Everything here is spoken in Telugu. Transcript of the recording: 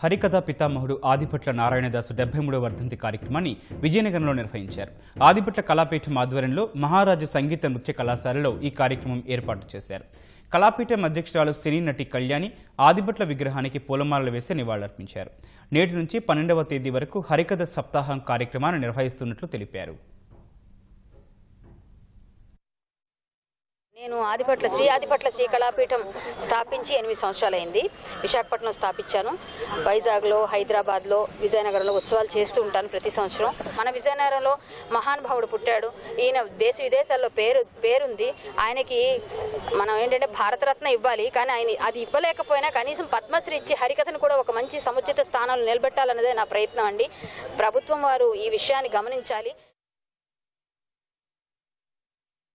హరికథా పితామహుడు ఆదిపట్ల నారాయణదాసు డెబ్బై మూడవ వర్ధంతి కార్యక్రమాన్ని విజయనగరంలో నిర్వహించారు ఆదిపట్ల కళాపీఠం ఆధ్వర్యంలో మహారాజు సంగీత నృత్య కళాశాలలో ఈ కార్యక్రమం ఏర్పాటు చేశారు కళాపీఠం అధ్యక్షురాలు సినీ నటి కళ్యాణి ఆదిపట్ల విగ్రహానికి పూలమాలలు వేసి నివాళులర్పించారు నేటి నుంచి పన్నెండవ తేదీ వరకు హరికథ సప్తాహం కార్యక్రమాన్ని నిర్వహిస్తున్నట్లు తెలిపారు నేను ఆదిపట్ల శ్రీ ఆదిపట్ల శ్రీ కళాపీఠం స్థాపించి ఎనిమిది సంవత్సరాలైంది విశాఖపట్నం స్థాపించాను వైజాగ్లో హైదరాబాద్లో విజయనగరంలో ఉత్సవాలు చేస్తూ ఉంటాను ప్రతి సంవత్సరం మన విజయనగరంలో మహానుభావుడు పుట్టాడు ఈయన దేశ విదేశాల్లో పేరు పేరుంది ఆయనకి మనం ఏంటంటే భారతరత్న ఇవ్వాలి కానీ ఆయన అది ఇవ్వలేకపోయినా కనీసం పద్మశ్రీ ఇచ్చి హరికథను కూడా ఒక మంచి సముచిత స్థానంలో నిలబెట్టాలన్నదే నా ప్రయత్నం అండి ప్రభుత్వం వారు ఈ విషయాన్ని గమనించాలి